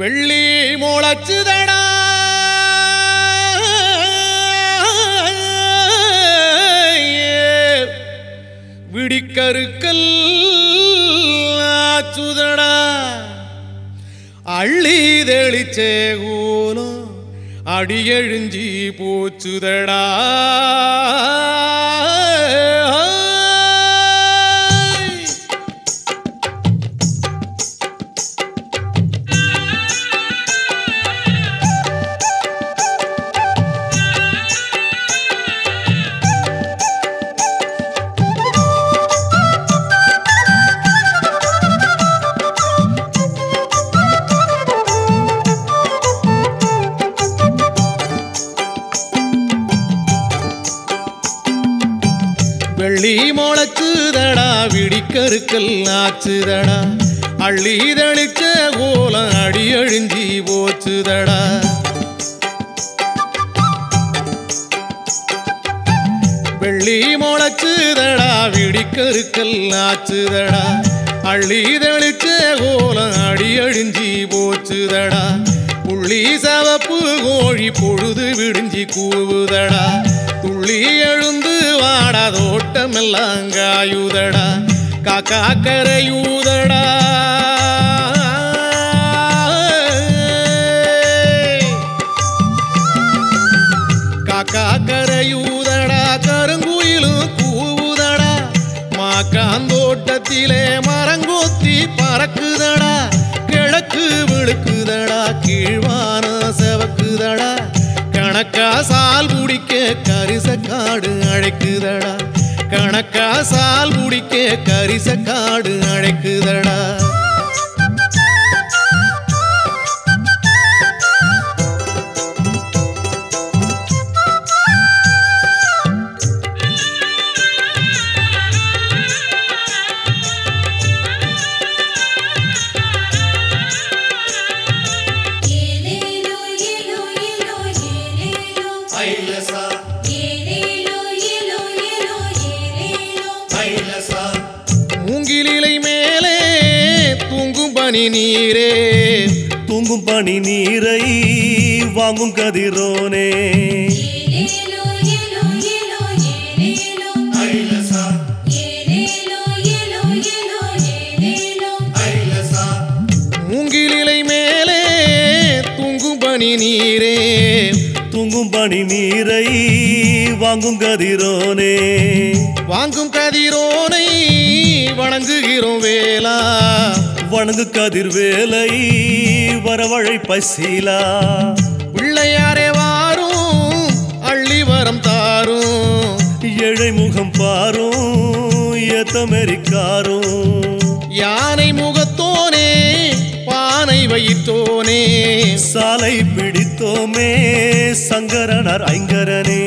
வெள்ளி முளைச்சுதடா விடிக்கருக்கல் ஆச்சுதடா அள்ளி தெளிச்சே கூலம் அடியெழுஞ்சி போச்சுதடா வெள்ளி முளைச்சுதடா விடிக்கருக்கல் ஆச்சுதடா அள்ளி தெளிச்ச கோலம் அடி அழிஞ்சி போச்சுதடா வெள்ளி முளைச்சுதடா விடிக்கருக்கல் ஆச்சுதடா அள்ளி தெளிச்ச கோலம் அடி அழிஞ்சி போச்சுதடா புள்ளி சவப்பு கோழி பொழுது விடிஞ்சி கூவுதடா துள்ளி எழுந்து வாடா தோட்டமெல்லாம் காயுதடா காக்கா கரையூதடா காக்கா கரையூதடா கருங்குயிலும் கூவுதடா மாக்காந்தோட்டத்திலே மரங்கொத்தி பறக்குதடா கிழக்கு விழுக்குதடா கீழ்வான செவக்குதடா கணக்கா சால் குடிக்க கரிச காடு அழைக்குதடா கணக்கா சால் குடிக்க கரிச காடு அழைக்குதடா ஏலேலோ ஏலோ ஏலோ ஏலேலோ ஐலசா ஏலேலோ ஏலோ ஏலோ ஏலேலோ ஐலசா மூங்கிலிலை மேலே தூங்கும் பனி நீரே தூங்கும் பனி நீரை வாங்கும் கதிரோனே ஏலேலோ ஏலோ ஏலோ ஏலேலோ ஐலசா ஏலேலோ ஏலோ ஏலோ ஏலேலோ ஐலசா மூங்கிலிலை மேலே தூங்கும் பனி நீரே தூங்கும் பனி நீரை வாங்கும் கதிரோனே வாங்கும் கதிரோனை வணங்குகிறோம் வேளா வணங்கு கதிர் வேலை வரவழை பசீலா பிள்ளையாரே வாரும் அள்ளி வரம் தாரும் ஏழை முகம் பாரும் ஏத்தமெரிக்காரும் யானை முகத்தோனே பானை வயிற்றோனே சாலை பிடித்தோமே சங்கரனார் ஐங்கரனே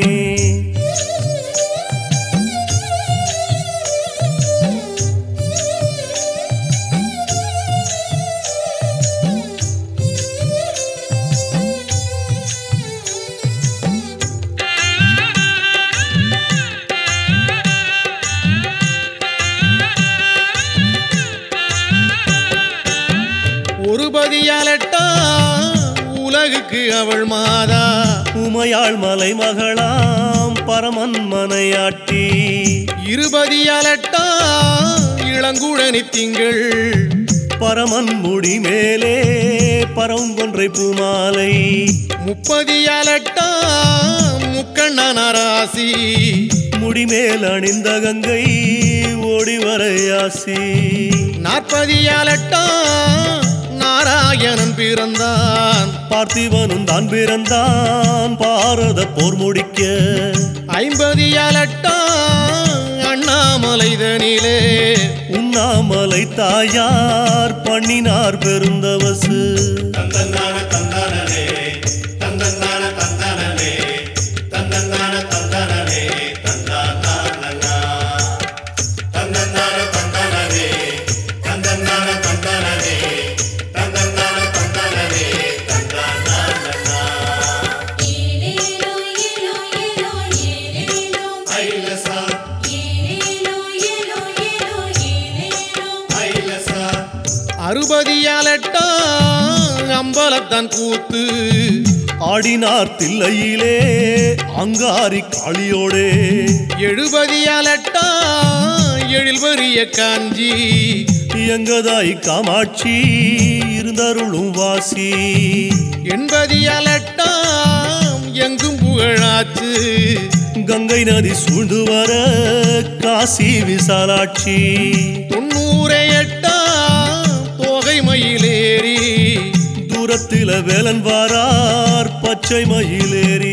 ஒரு பதியாலட்டா உலகுக்கு அவள் மாதா உமையாள் மலை மகளாம் பரமன் மனையாட்டி இருபதியாலட்டா இளங்குழனி திங்கள் பரமன் முடி மேலே பரவுங்கொன்றை பூமாலை முப்பதியாலட்டா முக்கண்ணனராசி முடிமேல் அணிந்த கங்கை ஓடி வரையாசி நாற்பதியாலட்டா நாராயணன் பிறந்தான் பார்த்திவனும் தான் பிறந்தான் பாரத போர் முடிக்க ஐம்பதியாலட்டா அண்ணாமலைதனிலே உண்ணாமலை தாயார் பண்ணினார் பெருந்தவசு தந்தன்னான தந்தானனே தந்தன்னான தந்தானனே தந்தன்னான தந்தானனே தந்தானானனா தந்தன்னான தந்தானனே தந்தன்னான தந்தானனே தந்தன்னான தந்தானனே தந்தானானனா ஏலேலோ ஏலோ ஏலோ ஏலேலோ ஐலசா ஏலேலோ ஏலோ ஏலோ ஏலேலோ ஐலசா அறுபதியாலட்டா அம்பலத்தான் கூத்து ஆடினார் தில்லையிலே அங்காரி காளியோடே எழுபதியாலட்டா எழில் வரிய காஞ்சி எங்கதாய் காமாட்சி இருந்தருளும் வாசி எண்பதியாலட்டா எங்கும் புகழாச்சு கங்கை நதி சூழ்ந்து வர காசி விசாலாட்சி தொண்ணூறை எட்டா தோகை மயிலேறி தூரத்தில வேலன் வாரார் பச்சை மயிலேறி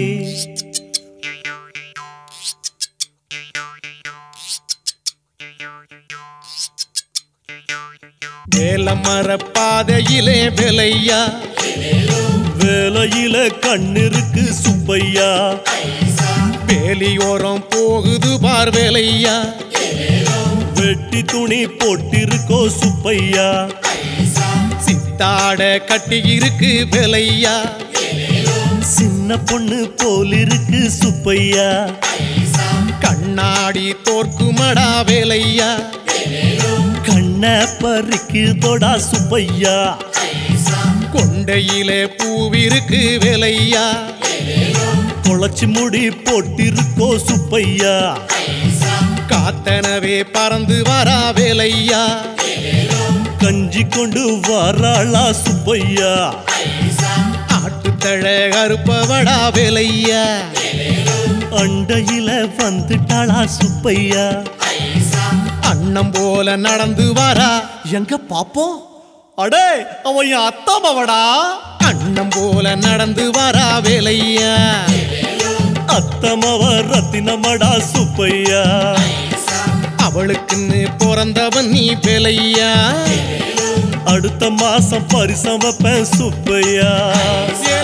வேலமர பாதையிலே வெலையா வேலையில கண்ணிருக்கு சுப்பையா வேலியோரம் போகுது பார் வேலையா வெட்டி துணி போட்டிருக்கோ சுப்பையா சித்தாட கட்டி இருக்கு வெலையா சின்ன பொண்ணு போலிருக்கு சுப்பையா கண்ணாடி தோற்குமடா வேலையா கண்ண பறிக்கு தொடா சுப்பையா கொண்டையிலே பூவிருக்கு வேலையா தொலைச்சி முடி போட்டிருக்கோ சுப்பையா காத்தனவே பறந்து வரா வேலையா கஞ்சி கொண்டு வராளா சுப்பையா ஆட்டுத்தழ அறுப்பவடா வேலையா அண்டையில வந்துட்டாளா சுப்பையா அன்னம் போல நடந்து வரா எங்க பாப்போம் அடே அவன் என் அத்தாமவடா அன்னம் போல நடந்து வரா வேலையா அத்தமவ ரத்தினமடா சுப்பையா அவளுக்குன்னு பிறந்தவன் நீ வேலையா அடுத்த மாசம் பரிசம் வைப்பேன் சுப்பையா ஏ